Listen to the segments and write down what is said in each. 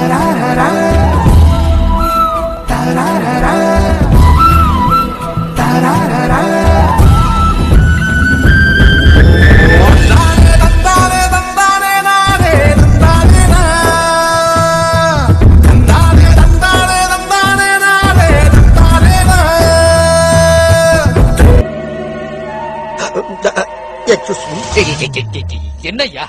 என்னய்யா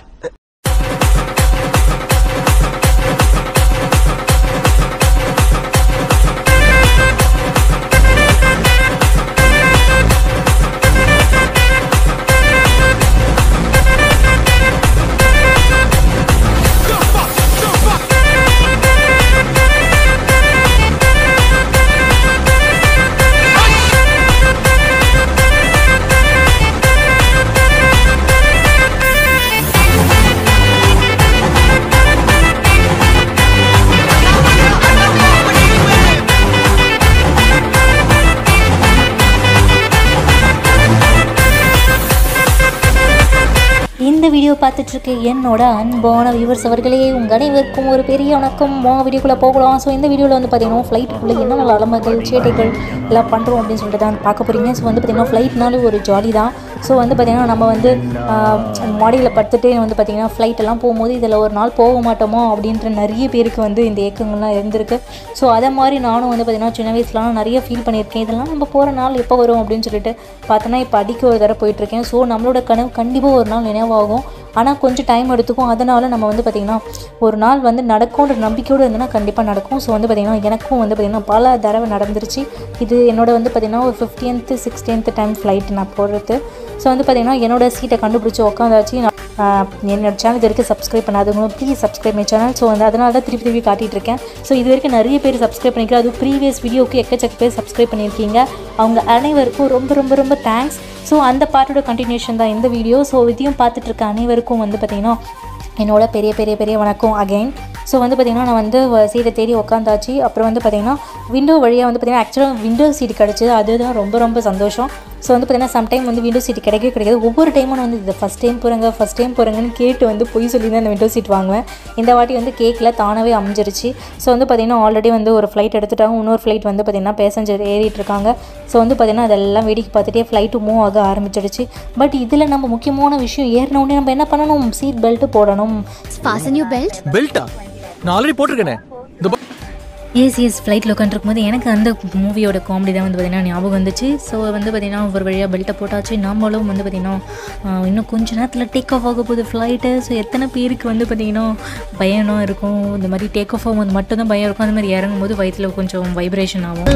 இந்த வீடியோ பார்த்துட்டு இருக்க என்னோட அன்பான வியூவர்ஸ் அவர்களே உங்கள் அனைவருக்கும் ஒரு பெரிய வணக்கம் வா வீடியோக்குள்ளே போகலாம் ஸோ இந்த வீடியோவில் வந்து பார்த்தீங்கன்னா ஃப்ளைட்டுக்குள்ளே என்னென்ன அலமகள் சேட்டைகள் எல்லாம் பண்ணுறோம் அப்படின்னு சொல்லிட்டு தான் பார்க்க போகிறீங்க ஸோ வந்து பார்த்தீங்கன்னா ஃப்ளைட்னாலே ஒரு ஜாலி தான் ஸோ வந்து பார்த்தீங்கன்னா நம்ம வந்து மாடியில் படுத்துட்டு வந்து பார்த்தீங்கன்னா ஃப்ளைட் எல்லாம் போகும்போது இதில் ஒரு நாள் போக மாட்டோமோ அப்படின்ற நிறைய பேருக்கு வந்து இந்த ஏக்கங்கள்லாம் இருந்திருக்கு ஸோ அதை மாதிரி நானும் வந்து பார்த்தீங்கன்னா சின்ன வயசுலாம் நிறைய ஃபீல் பண்ணியிருக்கேன் இதெல்லாம் நம்ம போகிற நாள் எப்போ வரும் அப்படின்னு சொல்லிட்டு பார்த்தோன்னா இப்போ அடிக்க ஒரு தடவை போயிட்டுருக்கேன் ஸோ நம்மளோட கனவு கண்டிப்பாக ஒரு நாள் நினைவாகும் ஆனால் கொஞ்சம் டைம் எடுத்துக்கும் அதனால் நம்ம வந்து பார்த்திங்கன்னா ஒரு நாள் வந்து நடக்கும்ன்ற நம்பிக்கையோடு இருந்ததுன்னா கண்டிப்பாக நடக்கும் ஸோ வந்து பார்த்திங்கன்னா எனக்கும் வந்து பார்த்திங்கன்னா பல தடவை நடந்துருச்சு இது என்னோட வந்து பார்த்திங்கன்னா ஒரு ஃபிஃப்டீன்த்து சிக்ஸ்டீன்த்து டைம் ஃப்ளைட் நான் போடுறது ஸோ வந்து பார்த்திங்கன்னா என்னோட சீட்டை கண்டுபிடிச்சி உட்காந்தாச்சு நான் ஆஹ், என்னோட சேனல் இது வரைக்கும் சப்ஸ்கிரைப் பண்ணாதவங்களும் please subscribe my channel so வந்து அதனால தான் திருப்பி திருப்பி காட்டிட்டு இருக்கேன் ஸோ இது வரைக்கும் நிறைய பேர் சப்ஸ்கிரைப் பண்ணிக்கிறேன் அது ப்ரீவியஸ் வீடியோக்கு எக்கச்சக்க பேர் சப்ஸ்கிரைப் பண்ணியிருக்கீங்க அவங்க அனைவருக்கும் ரொம்ப ரொம்ப ரொம்ப தேங்க்ஸ் ஸோ அந்த பார்ட்டோட கண்டினியூஷன் தான் இந்த வீடியோ ஸோ இதையும் பார்த்துட்டு இருக்க அனைவருக்கும் வந்து பார்த்திங்கன்னா என்னோட பெரிய பெரிய பெரிய வணக்கம் அகைன் ஸோ வந்து பார்த்திங்கன்னா நான் வந்து சீட்டை தேடி உட்காந்தாச்சு அப்புறம் வந்து பார்த்திங்கன்னா விண்டோ வழியாக வந்து பார்த்திங்கன்னா ஆக்சுவலாக விண்டோ சீட் கிடச்சிது அதுதான் ரொம்ப ரொம்ப சந்தோஷம் ஸோ வந்து பார்த்திங்கன்னா சம்டைம் வந்து விண்டோ சீட் கிடைக்கவே கிடைக்காது ஒவ்வொரு டைமும் வந்து இது ஃபஸ்ட் டைம் போகிறேங்க ஃபஸ்ட் டைம் போகிறேங்கன்னு கேட்டு வந்து பொய் சொல்லி தான் இந்த விண்டோ சீட் வாங்குவேன் இந்த வாட்டி வந்து கேக்கில் தானாகவே அமைஞ்சிருச்சு ஸோ வந்து பார்த்திங்கன்னா ஆல்ரெடி வந்து ஒரு ஃப்ளைட் எடுத்துட்டாங்க இன்னொரு ஃப்ளைட் வந்து பார்த்திங்கன்னா பேசஞ்சர் ஏறிட்டு இருக்காங்க ஸோ வந்து பார்த்திங்கன்னா அதெல்லாம் வேடிக்கை பார்த்துட்டே ஃப்ளைட்டு மூவ் ஆக ஆரம்பிச்சிடுச்சு பட் இதில் நம்ம முக்கியமான விஷயம் ஏறின உடனே நம்ம என்ன பண்ணணும் சீட் பெல்ட்டு போடணும் Fasten your belt. பெல்ட்டா நான் ஆல்ரெடி போட்டிருக்கேனே இந்த ப- எஸ் எஸ் ஃப்ளைட்டில் உட்காந்துருக்கும் போது எனக்கு அந்த மூவியோட காமெடி தான் வந்து பார்த்திங்கன்னா ஞாபகம் வந்துச்சு ஸோ வந்து பார்த்திங்கன்னா ஒரு வழியாக பெல்ட்டை போட்டாச்சு நம்மளும் வந்து பார்த்திங்கன்னா ஆஹ், இன்னும் கொஞ்ச நேரத்தில் டேக் ஆஃப் ஆக போகுது ஃப்ளைட்டு ஸோ எத்தனை பேருக்கு வந்து பார்த்திங்கன்னா பயணம் இருக்கும் இந்த மாதிரி டேக் ஆஃப் ஆகும்போது மட்டும்தான் பயம் இருக்கும் அந்த மாதிரி இறங்கும் போது வயிற்றில் கொஞ்சம் வைப்ரேஷன் ஆகும்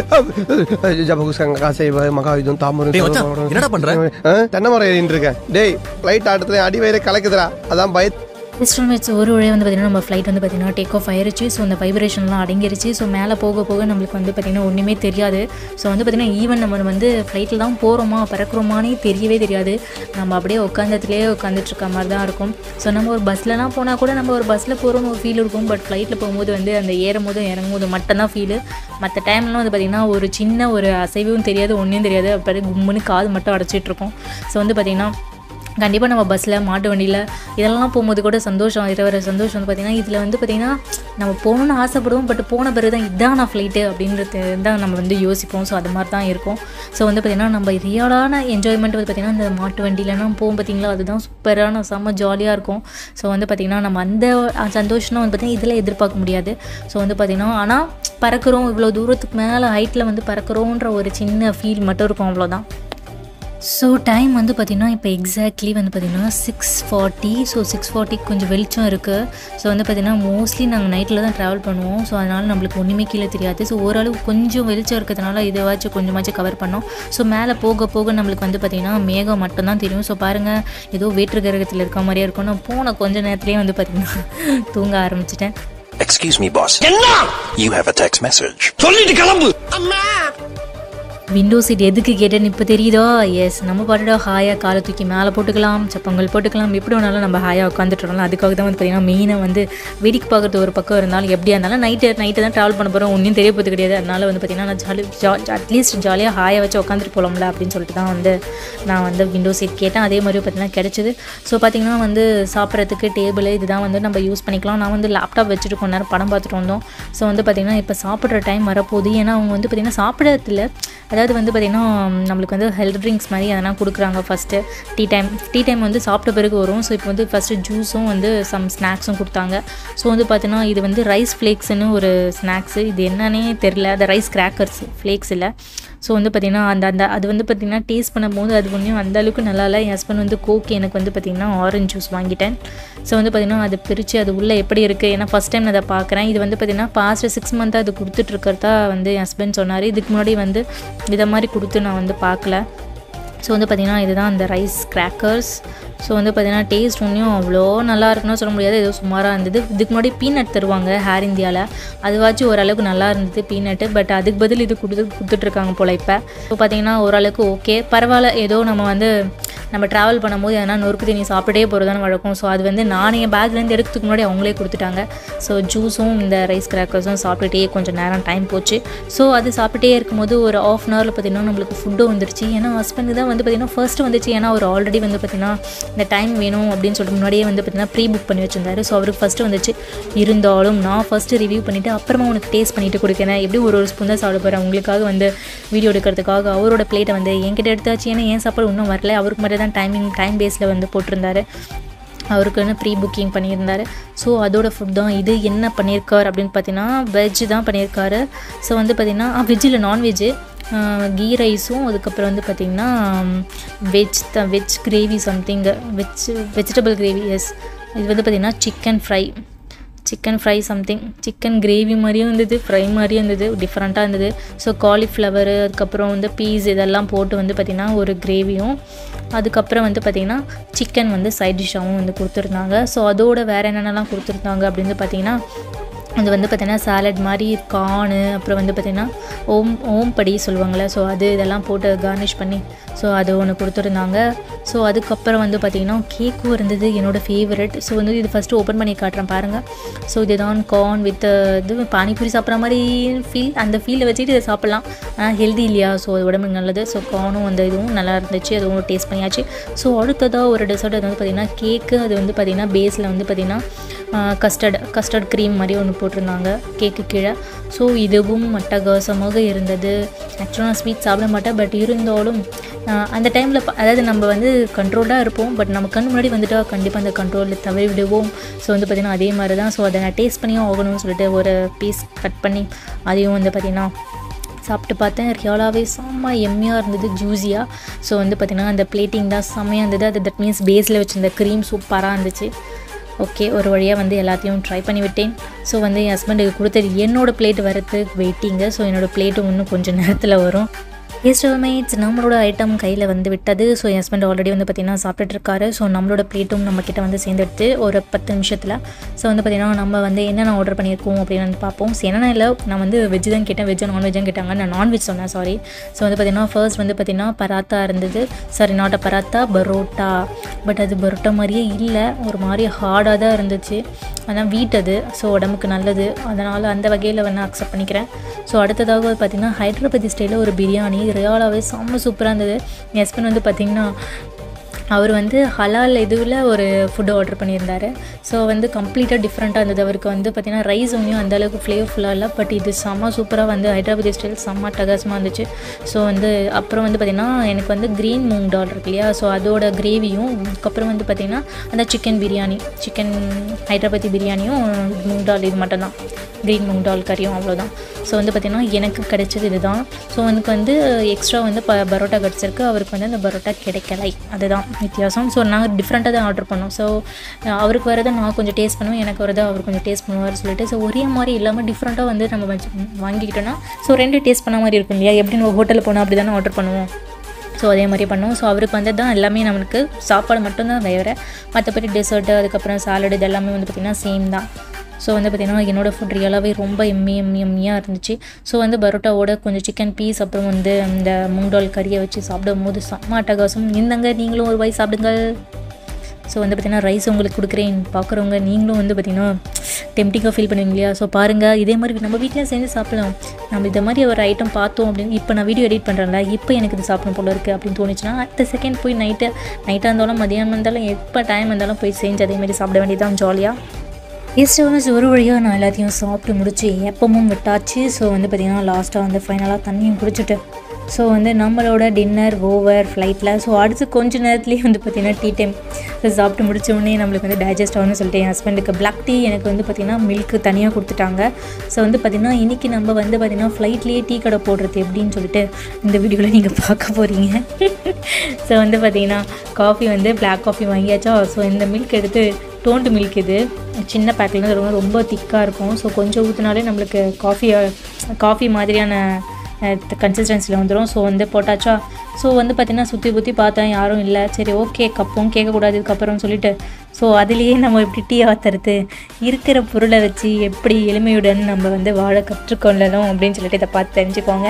மகாயுதம் தாமரம் டேய் மச்சான், என்னடா பண்ற? தென்னை மரம் ஏறிட்டு இருக்கேன் டேய் ஃப்ளைட் ஆட்டத்துல அடி வயிறு கலக்குதுடா அதான் பய வெஸ்டர்ன் வெட்ஸ் ஒரு வழியாக வந்து பார்த்திங்கன்னா நம்ம ஃப்ளைட் வந்து பார்த்திங்கன்னா டேக் ஆஃப் ஆயிருச்சு ஸோ அந்த வைப்ரேஷன்லாம் அடங்கிருச்சு ஸோ மேலே போக போக நம்மளுக்கு வந்து பார்த்திங்கன்னா ஒன்றுமே தெரியாது ஸோ வந்து பார்த்திங்கன்னா ஈவன் நம்ம வந்து ஃப்ளைட்டில் தான் போகிறோமா பறக்கிறோமானே தெரியவே தெரியாது நம்ம அப்படியே உட்காந்ததுலேயே உட்காந்துட்டு இருக்க மாதிரி தான் இருக்கும் ஸோ நம்ம ஒரு பஸ்லலாம் போனால் கூட நம்ம ஒரு பஸ்ஸில் போகிறோம்னு ஒரு ஃபீல் இருக்கும் பட் ஃப்ளைட்டில் போகும்போது வந்து அந்த ஏறும் போதும் இறங்கும் போது மட்டும்தான் ஃபீலு மற்ற டைம்லாம் வந்து பார்த்திங்கன்னா ஒரு சின்ன ஒரு அசைவும் தெரியாது ஒன்றும் தெரியாது அப்படியே கும்முன்னு காது மட்டும் அடைச்சிட்டு இருக்கும் ஸோ வந்து பார்த்திங்கன்னா கண்டிப்பாக நம்ம பஸ்ஸில் மாட்டு வண்டியில் இதெல்லாம் போகும்போது கூட சந்தோஷம் இதை வர சந்தோஷம் வந்து பார்த்திங்கன்னா இதில் வந்து பார்த்திங்கன்னா நம்ம போகணுன்னு ஆசைப்படுவோம் பட் போன பிறகு தான் இதான் நான் ஃப்ளைட்டு அப்படின்றது தான் நம்ம வந்து யோசிப்போம் ஸோ அது மாதிரி தான் இருக்கும் ஸோ வந்து பார்த்திங்கன்னா நம்ம ரியலான என்ஜாய்மெண்ட் வந்து பார்த்திங்கன்னா இந்த மாட்டு வண்டியிலலாம் போகும் பார்த்திங்களா அதுதான் சூப்பரான செம்ம ஜாலியாக இருக்கும் ஸோ வந்து பார்த்திங்கன்னா நம்ம அந்த சந்தோஷம் வந்து பார்த்திங்கன்னா இதில் எதிர்பார்க்க முடியாது ஸோ வந்து பார்த்திங்கன்னா ஆனால் பறக்கிறோம் இவ்வளோ தூரத்துக்கு மேலே ஹைட்டில் வந்து பறக்கிறோன்ற ஒரு சின்ன ஃபீல் மட்டும் இருக்கும் அவ்வளோதான் ஸோ டைம் வந்து பார்த்திங்கன்னா இப்போ எக்ஸாக்ட்லி வந்து பார்த்திங்கன்னா சிக்ஸ் ஃபார்ட்டி ஸோ சிக்ஸ் ஃபார்ட்டிக்கு கொஞ்சம் வெளிச்சம் இருக்குது ஸோ வந்து பார்த்திங்கன்னா மோஸ்ட்லி நாங்கள் நைட்டில் தான் ட்ராவல் பண்ணுவோம் ஸோ அதனால் நம்மளுக்கு ஒன்றுமே கீழே தெரியாது ஸோ ஓரளவு கொஞ்சம் வெளிச்சம் இருக்கிறதுனால இதைவாச்சும் கொஞ்சமாச்சும் கவர் பண்ணோம் ஸோ மேலே போக போக நம்மளுக்கு வந்து பார்த்திங்கன்னா மேகம் மட்டும்தான் தெரியும் ஸோ பாருங்கள் ஏதோ வேற்று கிரகத்தில் இருக்க மாதிரியே இருக்கும் நான் போன கொஞ்ச நேரத்துலேயே வந்து பார்த்திங்கன்னா தூங்க ஆரம்பிச்சிட்டேன் Excuse me, boss. You have a text message. சொல்லிட்டு கிளம்பு விண்டோ சீட் எதுக்கு கேட்டேன்னு இப்போ தெரியுதோ எஸ் நம்ம பாட்டுடா ஹாயாக காலை தூக்கி மேலே போட்டுக்கலாம் சப்பங்கள் போட்டுக்கலாம் எப்படி வேணாலும் நம்ம ஹாயாக உட்காந்துட்டு வரலாம் அதுக்காக தான் வந்து பார்த்திங்கன்னா மெயினாக வந்து வேடிக்கை பார்க்குறது ஒரு பக்கம் இருந்தாலும் எப்படியா இருந்தாலும் நைட்டு நைட்டு தான் ட்ராவல் பண்ண போகிறோம் ஒன்றும் தெரிய போகிறது கிடையாது அதனால் வந்து பார்த்திங்கன்னா நான் ஜாலி ஜா அட்லீஸ்ட் ஜாலியாக ஹாயாக வச்சு உட்காந்துட்டு போகலாம்ல அப்படின்னு சொல்லிட்டு தான் வந்து நான் வந்து விண்டோ சீட் கேட்டேன் அதே மாதிரி பார்த்திங்கன்னா கிடச்சிது ஸோ பார்த்திங்கன்னா வந்து சாப்பிட்றதுக்கு டேபிள் இதுதான் வந்து நம்ம யூஸ் பண்ணிக்கலாம் நான் வந்து லேப்டாப் வச்சுட்டு கொஞ்ச நேரம் படம் பார்த்துட்டு வந்தோம் ஸோ வந்து பார்த்திங்கன்னா இப்போ சாப்பிட்ற டைம் வரப்போகுது ஏன்னா அவங்க வந்து பார்த்திங்கன்னா சாப்பிட்றதுல அதாவது வந்து பார்த்திங்கன்னா நம்மளுக்கு வந்து ஹெல்த் ட்ரிங்க்ஸ் மாதிரி அதெல்லாம் கொடுக்குறாங்க first tea time tea time வந்து சாப்பிட்ட பிறகு வரும் ஸோ இப்போ வந்து ஃபஸ்ட்டு ஜூஸும் வந்து சம் ஸ்நாக்ஸும் கொடுத்தாங்க ஸோ வந்து பார்த்தீங்கன்னா இது வந்து ரைஸ் ஃப்ளேக்ஸ்னு ஒரு ஸ்நாக்ஸு இது என்னன்னே தெரில அது ரைஸ் கிராக்கர்ஸ் ஃப்ளேக்ஸ் இல்லை ஸோ வந்து பார்த்திங்கன்னா அந்த அந்த அது வந்து பார்த்திங்கன்னா டேஸ்ட் பண்ணும்போது அது ஒன்றும் அந்த அளவுக்கு நல்லா இல்லை என் ஹஸ்பண்ட் வந்து கோக் எனக்கு வந்து பார்த்திங்கன்னா ஆரஞ்சு ஜூஸ் வாங்கிட்டேன் ஸோ வந்து பார்த்திங்கன்னா அது பிரித்து அது உள்ளே எப்படி இருக்குது ஏன்னா ஃபஸ்ட் டைம் நான் அதை பார்க்குறேன் இது வந்து பார்த்திங்கன்னா பாஸ்ட் சிக்ஸ் மந்த்தாக அது கொடுத்துட்ருக்கிறதா வந்து என் ஹஸ்பண்ட் சொன்னார் இதுக்கு முன்னாடி வந்து இதை மாதிரி கொடுத்து நான் வந்து பார்க்கல ஸோ வந்து பார்த்திங்கன்னா இதுதான் அந்த ரைஸ் கிராக்கர்ஸ் ஸோ வந்து பார்த்திங்கன்னா டேஸ்ட் ஒன்றும் அவ்வளோ நல்லா இருக்குன்னு சொல்ல முடியாது ஏதோ சுமாராக இருந்தது இதுக்கு முன்னாடி பீனட் தருவாங்க ஹேர் இந்தியாவில் அதுவாச்சும் ஓரளவுக்கு நல்லா இருந்தது பீனட்டு பட் அதுக்கு பதில் இது கொடுத்து கொடுத்துட்ருக்காங்க போல் இப்போ இப்போ பார்த்திங்கன்னா ஓரளவுக்கு ஓகே பரவாயில்ல ஏதோ நம்ம வந்து நம்ம ட்ராவல் பண்ணும்போது எதனா நொறுக்கு தண்ணி சாப்பிட்டே போகிறதான வழக்கம் ஸோ அது வந்து நான் என் பேக்லேருந்து எடுக்கிறதுக்கு முன்னாடி அவங்களே கொடுத்துட்டாங்க ஸோ ஜூஸும் இந்த ரைஸ் கிராக்கர்ஸும் சாப்பிட்டுட்டே கொஞ்சம் நேரம் டைம் போச்சு ஸோ அது சாப்பிட்டே இருக்கும்போது ஒரு ஆஃப் அன் ஹவரில் பார்த்திங்கன்னா நம்மளுக்கு ஃபுட்டும் வந்துருச்சு ஏன்னா ஹஸ்பண்ட் தான் வந்து பார்த்திங்கன்னா ஃபர்ஸ்ட் வந்துச்சு ஏன்னா அவர் ஆல்ரெடி வந்து பார்த்திங்கன்னா இந்த டைம் வேணும் அப்படின்னு சொல்லிட்டு முன்னாடியே வந்து பார்த்திங்கன்னா ப்ரீ புக் பண்ணி வச்சிருந்தாரு ஸோ அவருக்கு ஃபஸ்ட்டு வந்துச்சு இருந்தாலும் நான் ஃபஸ்ட்டு ரிவ்யூ பண்ணிவிட்டு அப்புறமா உனக்கு டேஸ்ட் பண்ணிவிட்டு கொடுக்குறேன் எப்படி ஒரு ஒரு ஸ்பூன் தான் சாப்பிட போகிறேன் உங்களுக்காக வந்து வீடியோ எடுக்கிறதுக்காக அவரோட பிளேட்டை வந்து என்கிட்ட எடுத்தாச்சு ஏன்னா ஏன் சாப்பாடு இன்னும் வரல அவருக்கு மட்டும் தான் டைமிங் டைம் பேஸில் வந்து போட்டிருந்தாரு அவருக்குன்னு ப்ரீ புக்கிங் பண்ணியிருந்தார் ஸோ அதோட ஃபுட் தான் இது என்ன பண்ணியிருக்கார் அப்படின்னு பார்த்தீங்கன்னா வெஜ் தான் பண்ணியிருக்காரு ஸோ வந்து பார்த்திங்கன்னா வெஜ்ஜில் நான்வெஜ்ஜு கீ ரைஸும் அதுக்கப்புறம் வந்து பார்த்திங்கன்னா veg the veg gravy something veg vegetable gravy yes இது வந்து பார்த்திங்கன்னா chicken fry chicken fry something chicken gravy மாதிரியும் இருந்தது ஃப்ரை மாதிரியும் இருந்தது டிஃப்ரெண்ட்டாக இருந்தது ஸோ காலிஃப்ளவரு அதுக்கப்புறம் வந்து பீஸ் இதெல்லாம் போட்டு வந்து பார்த்திங்கன்னா ஒரு கிரேவியும் அதுக்கப்புறம் வந்து பார்த்திங்கன்னா சிக்கன் வந்து சைட் டிஷ்ஷாகவும் வந்து கொடுத்துருந்தாங்க ஸோ அதோட வேறு என்னென்னலாம் கொடுத்துருந்தாங்க அப்படின்னு பார்த்திங்கன்னா அது வந்து பார்த்திங்கன்னா சாலட் மாதிரி கார்னு அப்புறம் வந்து பார்த்திங்கன்னா ஓம் ஓம் படி சொல்லுவாங்கள்ல ஸோ அது இதெல்லாம் போட்டு கார்னிஷ் பண்ணி ஸோ அது ஒன்று கொடுத்துருந்தாங்க ஸோ அதுக்கப்புறம் வந்து பார்த்திங்கன்னா கேக்கும் இருந்தது என்னோடய ஃபேவரட் ஸோ வந்து இது ஃபஸ்ட்டு ஓப்பன் பண்ணி காட்டுறேன் பாருங்கள் ஸோ இதுதான் கார்ன் வித் இது பானிபூரி சாப்பிட்ற மாதிரி ஃபீல் அந்த ஃபீலை வச்சுட்டு இதை சாப்பிட்லாம் ஆனால் ஹெல்தி இல்லையா ஸோ அது உடம்புக்கு நல்லது ஸோ கார்னும் அந்த இதுவும் நல்லா இருந்துச்சு அதுவும் டேஸ்ட் பண்ணியாச்சு ஸோ அடுத்ததாக ஒரு டெசர்ட் அது வந்து பார்த்திங்கன்னா கேக்கு அது வந்து பார்த்திங்கன்னா பேஸில் வந்து பார்த்திங்கன்னா கஸ்டர்ட் கஸ்டர்ட் க்ரீம் மாதிரி ஒன்று போட்டிருந்தாங்க கேக்கு கீழே ஸோ இதுவும் அட்டகாசமாக இருந்தது ஆக்சுவலாக நான் ஸ்வீட் சாப்பிட மாட்டேன் பட் இருந்தாலும் அந்த டைமில் அதாவது நம்ம வந்து கண்ட்ரோலாக இருப்போம் பட் நம்ம கண் முன்னாடி வந்துட்டால் கண்டிப்பாக அந்த கண்ட்ரோலில் தவறி விடுவோம் ஸோ வந்து பார்த்திங்கன்னா அதே மாதிரி தான் ஸோ அதை நான் டேஸ்ட் பண்ணியும் ஆகணும்னு சொல்லிட்டு ஒரு பீஸ் கட் பண்ணி அதையும் வந்து பார்த்திங்கன்னா சாப்பிட்டு பார்த்தேன் ரியாலாகவே செம்ம எம்மியாக இருந்தது ஜூஸியாக ஸோ வந்து பார்த்திங்கன்னா அந்த பிளேட்டிங் தான் செம்மையாக இருந்தது அது தட் மீன்ஸ் பேஸில் வச்சிருந்த க்ரீம் சூப்பராக இருந்துச்சு ஓகே ஒரு வழியாக வந்து எல்லாத்தையும் ட்ரை பண்ணி விட்டேன் ஸோ வந்து என் ஹஸ்பண்டுக்கு கொடுத்தது என்னோடய பிளேட் வரத்துக்கு வெயிட்டிங்க ஸோ என்னோடய பிளேட்டும் இன்னும் கொஞ்சம் நேரத்தில் வரும் மேட்ஸ் நம்மளோட ஐட்டம் கையில் வந்து விட்டது ஸோ என் ஹஸ்பண்ட் ஆல்ரெடி வந்து பார்த்திங்கன்னா சாப்பிட்டுட்டு இருக்காரு ஸோ நம்மளோட பிளேட்டும் நம்மக்கிட்ட வந்து சேர்ந்துடுத்து ஒரு பத்து நிமிஷத்தில் ஸோ வந்து பார்த்திங்கன்னா நம்ம வந்து என்னென்ன ஆர்டர் பண்ணியிருக்கோம் அப்படின்னு வந்து பார்ப்போம் ஸோ என்னென்ன இல்லை நான் வந்து வெஜ் தான் கேட்டேன் வெஜ் நான்வெஜ்ஜும் கேட்டாங்க நான் நான்வெஜ் சொன்னேன் சாரி ஸோ வந்து பார்த்திங்கன்னா ஃபர்ஸ்ட் வந்து பார்த்திங்கன்னா பராத்தா இருந்தது sorry not a paratha parotta but அது பரோட்டா மாதிரியே இல்லை ஒரு மாதிரி ஹார்டாக தான் இருந்துச்சு ஆனால் வீட் அது ஸோ உடம்புக்கு நல்லது அதனால் அந்த வகையில் வேணால் அக்செப்ட் பண்ணிக்கிறேன் ஸோ அடுத்ததாக பார்த்திங்கன்னா ஹைதராபாதி ஸ்டைலில் ஒரு பிரியாணி ரியாலாகவே செம்ம சூப்பராக இருந்தது என் ஹஸ்பண்ட் வந்து பார்த்திங்கன்னா அவர் வந்து ஹலால் இதுவில் ஒரு ஃபுட்டு ஆர்டர் பண்ணியிருந்தார் ஸோ வந்து கம்ப்ளீட்டாக டிஃப்ரெண்ட்டாக இருந்தது அவருக்கு வந்து பார்த்திங்கன்னா ரைஸ் ஒன்றும் அந்த அளவுக்கு ஃப்ளேவர்ஃபுல்லாக இல்லை பட் இது செம்ம சூப்பராக வந்து ஹைதராபாதி ஸ்டைல் செம்ம டகாசமாக இருந்துச்சு ஸோ வந்து அப்புறம் வந்து பார்த்திங்கன்னா எனக்கு வந்து க்ரீன் மூங் டால் இருக்கு இல்லையா ஸோ அதோட கிரேவியும் அதுக்கப்புறம் வந்து பார்த்திங்கன்னா அந்த சிக்கன் பிரியாணி சிக்கன் ஹைதராபாதி பிரியாணியும் மூங் டால் இது மட்டும்தான் க்ரீன் மூங் டால் கறியும் அவ்வளோதான் ஸோ வந்து பார்த்திங்கன்னா எனக்கு கிடைச்சது இதுதான் ஸோ எனக்கு வந்து எக்ஸ்ட்ரா வந்து ப பரோட்டா கிடச்சிருக்கு அவருக்கு வந்து அந்த பரோட்டா கிடைக்கலை அதுதான் வித்தியாசம் ஸோ நாங்கள் டிஃப்ரெண்ட்டாக தான் ஆர்டர் பண்ணோம் ஸோ அவருக்கு வரதை நான் கொஞ்சம் டேஸ்ட் பண்ணுவேன் எனக்கு வரதை அவர் கொஞ்சம் டேஸ்ட் பண்ணுவார் சொல்லிட்டு ஸோ ஒரே மாதிரி இல்லாமல் டிஃப்ரெண்ட்டாக வந்து நம்ம வச்சு வாங்கிக்கிட்டோன்னா ஸோ ரெண்டு டேஸ்ட் பண்ண மாதிரி இருக்கும் இல்லையா எப்படி நம்ம ஹோட்டலில் போனால் அப்படி தானே ஆர்டர் பண்ணுவோம் ஸோ அதே மாதிரி பண்ணுவோம் ஸோ அவருக்கு வந்து தான் எல்லாமே நம்மளுக்கு சாப்பாடு மட்டும்தான் வேறு மற்றபடி டெசர்ட்டு அதுக்கப்புறம் சாலடு இது எல்லாமே வந்து பார்த்திங்கன்னா சேம் தான் ஸோ வந்து பார்த்திங்கன்னா என்னோட ஃபுட் ரியலாகவே ரொம்ப எம்மி எம்மி எம்மியாக இருந்துச்சு ஸோ வந்து பரோட்டாவோட கொஞ்சம் சிக்கன் பீஸ் அப்புறம் வந்து இந்த மூங்டால் கறியை வச்சு சாப்பிடும் போது செம்ம அட்டகாசம் இந்தங்க நீங்களும் ஒரு வாய் சாப்பிடுங்க ஸோ வந்து பார்த்திங்கன்னா ரைஸ் உங்களுக்கு கொடுக்குறேன் பார்க்குறவங்க நீங்களும் வந்து பார்த்திங்கன்னா டெம்டிங்காக ஃபீல் பண்ணுவீங்க இல்லையா ஸோ பாருங்கள் இதே மாதிரி நம்ம வீட்டில் செஞ்சு சாப்பிடலாம் நம்ம இந்த மாதிரி ஒரு ஐட்டம் பார்த்தோம் அப்படின்னு இப்போ நான் வீடியோ எடிட் பண்ணுறேன்ல இப்போ எனக்கு இது சாப்பிடணும் போல இருக்குது அப்படின்னு தோணுச்சுன்னா அடுத்த செகண்ட் போய் நைட்டு நைட்டாக இருந்தாலும் மதியானம் இருந்தாலும் எப்போ டைம் இருந்தாலும் போய் செஞ்சு அதே மாதிரி சாப்பிட வேண்டியதான் ஜாலியாக ஈஸ்டர்னஸ் ஒரு வழியாக நான் எல்லாத்தையும் சாப்பிட்டு முடிச்சு எப்பவும் விட்டாச்சு ஸோ வந்து பார்த்திங்கன்னா லாஸ்ட்டாக வந்து ஃபைனலாக தண்ணியும் குடிச்சிட்டு ஸோ வந்து நம்மளோட டின்னர் ஓவர் ஃப்ளைட்டில் ஸோ அடுத்து கொஞ்ச நேரத்துலேயே வந்து பார்த்திங்கன்னா டீ டைம் சாப்பிட்டு முடிச்ச உடனே நம்மளுக்கு வந்து டைஜஸ்ட் ஆகும்னு சொல்லிட்டு என் ஹஸ்பண்டுக்கு பிளாக் டீ எனக்கு வந்து பார்த்திங்கன்னா மில்க்கு தனியாக கொடுத்துட்டாங்க ஸோ வந்து பார்த்திங்கன்னா இன்றைக்கி நம்ம வந்து பார்த்திங்கன்னா ஃப்ளைட்லேயே டீ கடை போடுறது எப்படின்னு சொல்லிட்டு இந்த வீடியோவில் நீங்கள் பார்க்க போகிறீங்க ஸோ வந்து பார்த்திங்கன்னா காஃபி வந்து பிளாக் காஃபி வாங்கியாச்சா ஸோ இந்த மில்க் எடுத்து டோன்டு மில்க் இது சின்ன பேக்கில் ரொம்ப ரொம்ப திக்காக இருக்கும் ஸோ கொஞ்சம் ஊற்றினாலே நம்மளுக்கு காஃபி காஃபி மாதிரியான கன்சிஸ்டன்சியில் வந்துடும் ஸோ வந்து போட்டாச்சா ஸோ வந்து பார்த்திங்கன்னா சுற்றி சுற்றி பார்த்தேன் யாரும் இல்லை சரி ஓகே கப்பும் கேட்கக்கூடாது இதுக்கப்புறம் சொல்லிட்டு ஸோ அதுலேயே நம்ம எப்படி டீ ஆத்துறது இருக்கிற பொருளை வச்சு எப்படி எளிமையுடன் நம்ம வந்து வாழ கற்றுக்கொள்ளணும் அப்படின்னு சொல்லிட்டு இதை பார்த்து தெரிஞ்சுக்கோங்க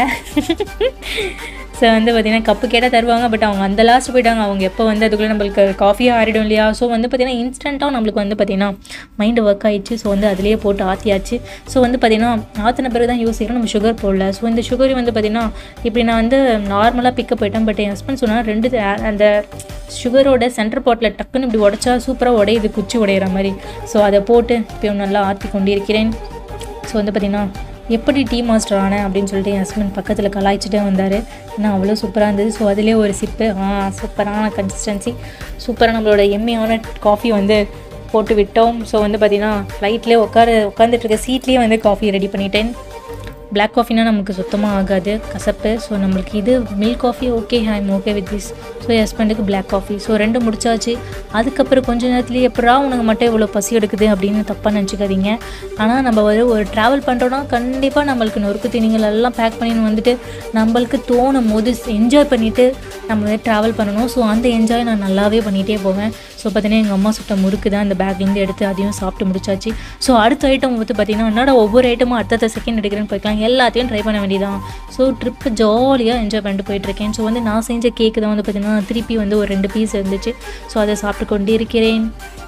ஸோ வந்து பார்த்திங்கன்னா கப்பு கேட்டால் தருவாங்க பட் அவங்க அந்த லாஸ்ட் போயிட்டாங்க அவங்க எப்போ வந்து அதுக்குள்ளே நம்மளுக்கு காஃபியாக ஆறிடும் இல்லையா ஸோ வந்து பார்த்திங்கன்னா இன்ஸ்டண்ட்டாக நம்மளுக்கு வந்து பார்த்திங்கன்னா மைண்டு ஒர்க் ஆயிடுச்சு ஸோ வந்து அதிலேயே போட்டு ஆற்றியாச்சு ஸோ வந்து பார்த்திங்கன்னா ஆற்றின பிறகு தான் யோசிக்கிறோம் நம்ம சுகர் போடல ஸோ இந்த சுகர் வந்து பார்த்திங்கன்னா இப்படி நான் வந்து நார்மலாக பிக்கப் போயிட்டேன் பட் என் ஹஸ்பண்ட் சொன்னால் ரெண்டு த- அந்த சுகரோட சென்டர் பாட்டில் டக்குன்னு இப்படி உடச்சா சூப்பராக உடையுது குச்சி உடையிற மாதிரி ஸோ அதை போட்டு இப்போ நல்லா ஆற்றி கொண்டிருக்கிறேன் ஸோ வந்து பார்த்திங்கன்னா எப்படி டீ மாஸ்டர் ஆனேன் அப்படின்னு சொல்லிட்டு என் ஹஸ்பண்ட் பக்கத்தில் கலாய்ச்சிட்டே வந்தார் ஏன்னா அவ்வளோ சூப்பராக இருந்தது ஸோ அதிலே ஒரு சிப்பு ஆ சூப்பரான கன்சிஸ்டன்சி சூப்பராக நம்மளோட எம்மையான காஃபி வந்து போட்டு விட்டோம் ஸோ வந்து பார்த்திங்கன்னா ஃப்ளைட்லேயே உட்கார உட்காந்துட்டு இருக்க சீட்லேயே வந்து காஃபி ரெடி பண்ணிட்டேன் பிளாக் காஃபினா நமக்கு சுத்தமாக ஆகாது கசப்பு ஸோ நம்மளுக்கு இது milk coffee okay I am okay with this so என் ஹஸ்பண்டுக்கு பிளாக் காஃபி ஸோ ரெண்டு முடிச்சாச்சு அதுக்கப்புறம் கொஞ்ச நேரத்துலேயே எப்படா உனக்கு மட்டும் இவ்வளோ பசி எடுக்குது அப்படின்னு தப்பாக நினச்சிக்காதீங்க ஆனால் நம்ம வந்து ஒரு ட்ராவல் பண்ணுறோன்னா கண்டிப்பாக நம்மளுக்கு நொறுக்கு தீனிகள் எல்லாம் பேக் பண்ணின்னு வந்துட்டு நம்மளுக்கு தோணும் போது என்ஜாய் பண்ணிவிட்டு நம்ம வந்து ட்ராவல் பண்ணணும் ஸோ அந்த என்ஜாய் நான் நல்லாவே பண்ணிகிட்டே போவேன் ஸோ பார்த்தீங்கன்னா எங்கள் அம்மா சுட்ட முறுக்கு தான் இந்த பேக்லேருந்து எடுத்து அதையும் சாப்பிட்டு முடிச்சாச்சு ஸோ அடுத்த ஐட்டம் வந்து பார்த்தீங்கன்னா என்னடா ஒவ்வொரு ஐட்டமும் அடுத்தடுத்த செகண்ட் எடுக்கிறேன்னு போய்க்கலாம் எல்லாத்தையும் ட்ரை பண்ண வேண்டியதான் ஸோ ட்ரிப்பு ஜாலியாக என்ஜாய் பண்ணிட்டு போயிட்டுருக்கேன் ஸோ வந்து நான் செஞ்ச கேக்கு தான் வந்து பார்த்தீங்கன்னா திருப்பி வந்து ஒரு ரெண்டு பீஸ் இருந்துச்சு ஸோ அதை சாப்பிட்டு கொண்டு இருக்கிறேன்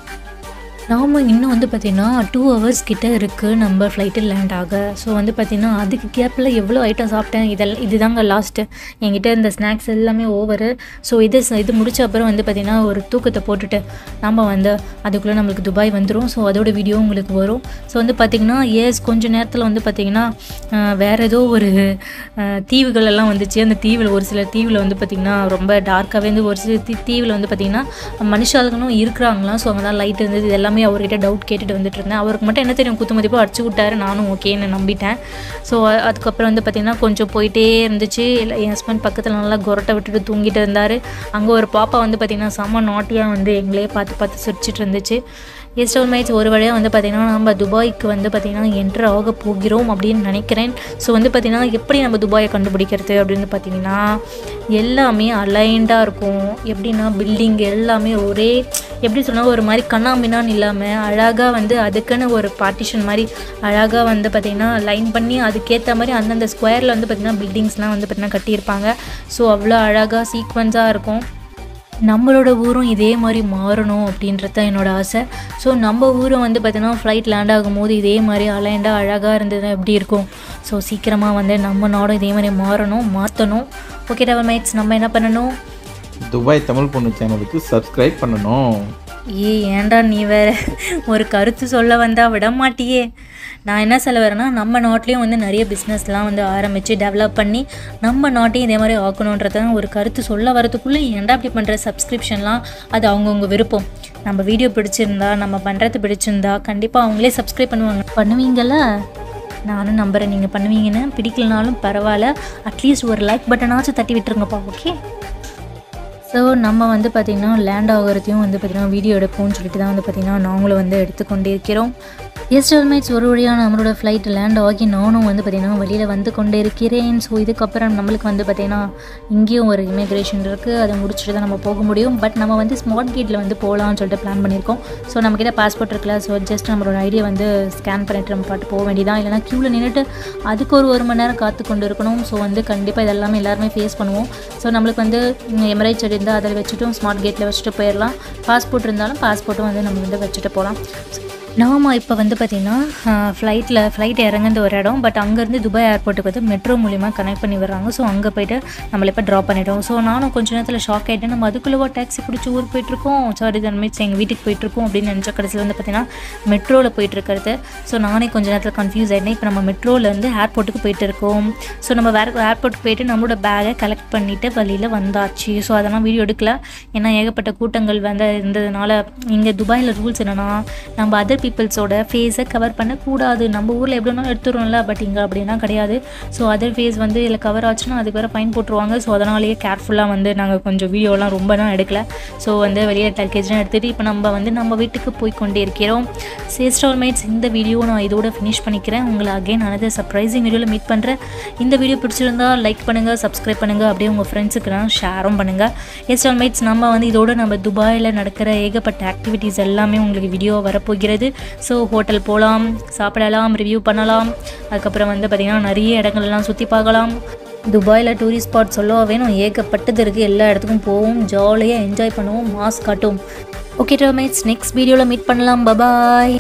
நாம் இன்னும் வந்து பார்த்திங்கன்னா டூ ஹவர்ஸ் கிட்ட இருக்குது நம்ம ஃப்ளைட்டு லேண்ட் ஆக ஸோ வந்து பார்த்திங்கன்னா அதுக்கு கேப்பில் எவ்வளோ ஐட்டம் சாப்பிட்டேன் இதெல்லாம் இதுதாங்க லாஸ்ட்டு என்கிட்ட இந்த ஸ்நாக்ஸ் எல்லாமே ஓவரு ஸோ இது ச- இது முடிச்ச அப்புறம் வந்து பார்த்திங்கன்னா ஒரு தூக்கத்தை போட்டுட்டு நம்ம வந்து அதுக்குள்ளே நம்மளுக்கு துபாய் வந்துடும் ஸோ அதோட வீடியோ உங்களுக்கு வரும் ஸோ வந்து பார்த்திங்கன்னா ஏஸ் கொஞ்ச நேரத்தில் வந்து பார்த்திங்கன்னா வேறு ஏதோ ஒரு அஹ், தீவுகள் எல்லாம் வந்துச்சு அந்த தீவில் ஒரு சில தீவில் வந்து பார்த்திங்கன்னா ரொம்ப டார்க்காகவே இருந்து ஒரு சில தீ தீவில் வந்து பார்த்திங்கன்னா மனுஷாளுங்களும் இருக்கிறாங்களாம் ஸோ அங்கே தான் லைட் இருந்தது இது எல்லாமே அவர்கிட்ட டவுட் கேட்டுட்டு வந்துட்டு இருந்தேன் அவருக்கு மட்டும் என்ன தெரியும் குத்து மதிப்பாக அடிச்சு விட்டாரு நானும் ஓகேன்னு நம்பிட்டேன் ஸோ அதுக்கப்புறம் வந்து பார்த்திங்கன்னா கொஞ்சம் போயிட்டே இருந்துச்சு இல்ல- என் ஹஸ்பண்ட் பக்கத்தில் நல்லா கொரட்டை விட்டுட்டு தூங்கிட்டு இருந்தார் அங்கே ஒரு பாப்பா வந்து பார்த்திங்கன்னா செம்ம நாட்டியாக வந்து எங்களே பார்த்து பார்த்து சிரிச்சிட்டு இருந்துச்சு எஸ்டோல் மேட்ச் ஒரு வழியாக வந்து பார்த்திங்கன்னா நம்ம துபாய்க்கு வந்து பார்த்திங்கன்னா என்ட்ரு ஆக போகிறோம் அப்படின்னு நினைக்கிறேன் ஸோ வந்து பார்த்திங்கன்னா எப்படி நம்ம துபாயை கண்டுபிடிக்கிறது அப்படின்னு பார்த்திங்கன்னா எல்லாமே அலைண்டாக இருக்கும் எப்படின்னா பில்டிங் எல்லாமே ஒரே எப்படி சொன்னால் ஒரு மாதிரி கண்ணாமினான்னு இல்லாமல் அழகாக வந்து அதுக்குன்னு ஒரு பார்ட்டிஷன் மாதிரி அழகாக வந்து பார்த்திங்கன்னா லைன் பண்ணி அதுக்கேற்ற மாதிரி அந்தந்த ஸ்கொயரில் வந்து பார்த்திங்கன்னா பில்டிங்ஸ்லாம் வந்து பார்த்திங்கன்னா கட்டியிருப்பாங்க ஸோ அவ்வளோ அழகாக சீக்வன்ஸாக இருக்கும் நம்மளோட ஊரும் இதே மாதிரி மாறணும் அப்படின்றது தான் என்னோட ஆசை ஸோ நம்ம ஊரும் வந்து பார்த்தீங்கன்னா ஃப்ளைட் லேண்ட் ஆகும்போது இதே மாதிரி அலைண்டாக அழகாக இருந்தது எப்படி இருக்கும் ஸோ சீக்கிரமாக வந்து நம்ம நாடும் இதே மாதிரி மாறணும் மாற்றணும் ஓகே டவர் மேட்ஸ் நம்ம என்ன பண்ணணும் துபாய் தமிழ் பொண்ணு சேனலுக்கு சப்ஸ்கிரைப் பண்ணணும் ஏ ஏன்டா நீ வேற ஒரு கருத்து சொல்ல வந்தா விட மாட்டியே நான் என்ன சொல்ல வரேன்னா நம்ம நாட்டிலையும் வந்து நிறைய பிஸ்னஸ்லாம் வந்து ஆரம்பித்து டெவலப் பண்ணி நம்ம நாட்டையும் இதே மாதிரி ஆக்கணுன்றத ஒரு கருத்து சொல்ல வரதுக்குள்ளே ஏன்டா அப்படி பண்ணுற சப்ஸ்கிரிப்ஷன்லாம் அது அவங்கவுங்க விருப்பம் நம்ம வீடியோ பிடிச்சிருந்தா நம்ம பண்ணுறது பிடிச்சிருந்தா கண்டிப்பாக அவங்களே சப்ஸ்கிரைப் பண்ணுவாங்க பண்ணுவீங்கல்ல நானும் நம்புகிறேன் நீங்கள் பண்ணுவீங்கன்னு பிடிக்கலனாலும் பரவாயில்ல அட்லீஸ்ட் ஒரு லைக் பட்டனாச்சும் தட்டி விட்டுருங்கப்பா ஓகே ஸோ நம்ம வந்து பார்த்திங்கன்னா லேண்ட் ஆகிறதையும் வந்து பார்த்திங்கன்னா வீடியோ எடுப்போம்னு சொல்லிட்டு தான் வந்து பார்த்திங்கன்னா நாங்களும் வந்து எடுத்துக்கொண்டே இருக்கிறோம் எஸ் மேட்ஸ் ஒரு வழியாக நம்மளோட ஃப்ளைட் லேண்ட் ஆகி நானும் வந்து பார்த்திங்கன்னா வெளியில் வந்து கொண்டு இருக்கிறேன் ஸோ இதுக்கப்புறம் நம்மளுக்கு வந்து பார்த்திங்கன்னா இங்கேயும் ஒரு இமிக்ரேஷன் இருக்குது அதை முடிச்சுட்டு தான் நம்ம போக முடியும் பட் நம்ம வந்து ஸ்மார்ட் கேட்டில் வந்து போகலாம்னு சொல்லிட்டு பிளான் பண்ணியிருக்கோம் ஸோ நம்மக்கிட்ட பாஸ்போர்ட் இருக்குல்ல ஸோ ஜஸ்ட் நம்மளோட ஐடியை வந்து ஸ்கேன் பண்ணிட்டு நம்ம பாட்டு போக வேண்டியதான் இல்லைனா க்யூவில் நின்றுட்டு அதுக்கு ஒரு ஒரு மணி நேரம் காத்து கொண்டு இருக்கணும் ஸோ வந்து கண்டிப்பாக இதெல்லாமே எல்லாருமே ஃபேஸ் பண்ணுவோம் ஸோ நம்மளுக்கு வந்து எமரேஜ் இருந்தால் அதில் வச்சுட்டும் ஸ்மார்ட் கேட்டில் வச்சுட்டு போயிடலாம் பாஸ்போர்ட் இருந்தாலும் பாஸ்போர்ட்டும் வந்து நம்ம வந்து வச்சுட்டு போகலாம் நாம இப்போ வந்து பார்த்திங்கன்னா ஃப்ளைட்டில் ஃப்ளைட் இறங்குறது ஒரு இடம் பட் அங்கேருந்து துபாய் ஏர்போர்ட்டுக்கு வந்து மெட்ரோ மூலிமா கனெக்ட் பண்ணி வர்றாங்க ஸோ அங்கே போயிட்டு நம்மளை இப்போ ட்ராப் பண்ணிட்டோம் ஸோ நானும் கொஞ்ச நேரத்தில் ஷாக் ஆகிட்டேன் நம்ம அதுக்குள்ளவோ டாக்ஸி பிடிச்சி ஊருக்கு போயிட்டுருக்கோம் சாரி தன் மீட்ஸ் எங்கள் வீட்டுக்கு போயிட்டுருக்கோம் அப்படின்னு நினச்ச கடைசியில் வந்து பார்த்திங்கன்னா மெட்ரோவில் போயிட்டுருக்கிறது ஸோ நானே கொஞ்ச நேரத்தில் கன்ஃபியூஸ் ஆகிட்டேன் இப்போ நம்ம மெட்ரோவில் வந்து ஏர்போர்ட்டுக்கு போயிட்டு இருக்கோம் ஸோ நம்ம வேறு ஏர்போர்ட்டுக்கு போயிட்டு நம்மளோட பேகை கலெக்ட் பண்ணிவிட்டு வழியில் வந்தாச்சு ஸோ அதெல்லாம் வீடியோ எடுக்கல ஏன்னா ஏகப்பட்ட கூட்டங்கள் வந்து இருந்ததுனால இங்கே துபாயில் ரூல்ஸ் என்னென்னா நம்ம அதர் பீப்புள்ஸோட ஃபேஸை கவர் பண்ணக்கூடாது நம்ம ஊரில் எப்படி வேணாலும் எடுத்துருவோம்ல பட் இங்கே அப்படின்னா கிடையாது ஸோ அதர் ஃபேஸ் வந்து இதில் கவர் ஆச்சுன்னா அதுக்கு வேறு ஃபைன் போட்டுருவாங்க ஸோ அதனாலேயே கேர்ஃபுல்லாக வந்து நாங்கள் கொஞ்சம் வீடியோலாம் ரொம்பலாம் எடுக்கல ஸோ வந்து வெளியே லக்கேஜ்லாம் எடுத்துகிட்டு இப்போ நம்ம வந்து நம்ம வீட்டுக்கு போய் கொண்டே இருக்கிறோம் சேஸ்டால் மேட்ஸ் இந்த வீடியோ நான் இதோட ஃபினிஷ் பண்ணிக்கிறேன் உங்களை அகைன் அனதர் சர்ப்ரைசிங் வீடியோவில் மீட் பண்ணுறேன் இந்த வீடியோ பிடிச்சிருந்தா லைக் பண்ணுங்கள் சப்ஸ்கிரைப் பண்ணுங்கள் அப்படியே உங்கள் ஃப்ரெண்ட்ஸுக்குலாம் ஷேரும் பண்ணுங்கள் எஸ்டால் மேட்ஸ் நம்ம வந்து இதோட நம்ம துபாயில் நடக்கிற ஏகப்பட்ட ஆக்டிவிட்டீஸ் எல்லாமே உங்களுக்கு வீடியோ வரப்போகிறது ஸோ ஹோட்டல் போகலாம் சாப்பிடலாம் ரிவ்யூ பண்ணலாம் அதுக்கப்புறம் வந்து பார்த்திங்கன்னா நிறைய இடங்கள்லாம் சுற்றி பார்க்கலாம் துபாயில் டூரிஸ்ட் ஸ்பாட் சொல்ல வேணும் ஏகப்பட்டது இருக்குது எல்லா இடத்துக்கும் போவோம் ஜாலியாக என்ஜாய் பண்ணுவோம் மாஸ்க் காட்டும் ஓகே மேட்ஸ் நெக்ஸ்ட் வீடியோவில் மீட் பண்ணலாம் பபாய்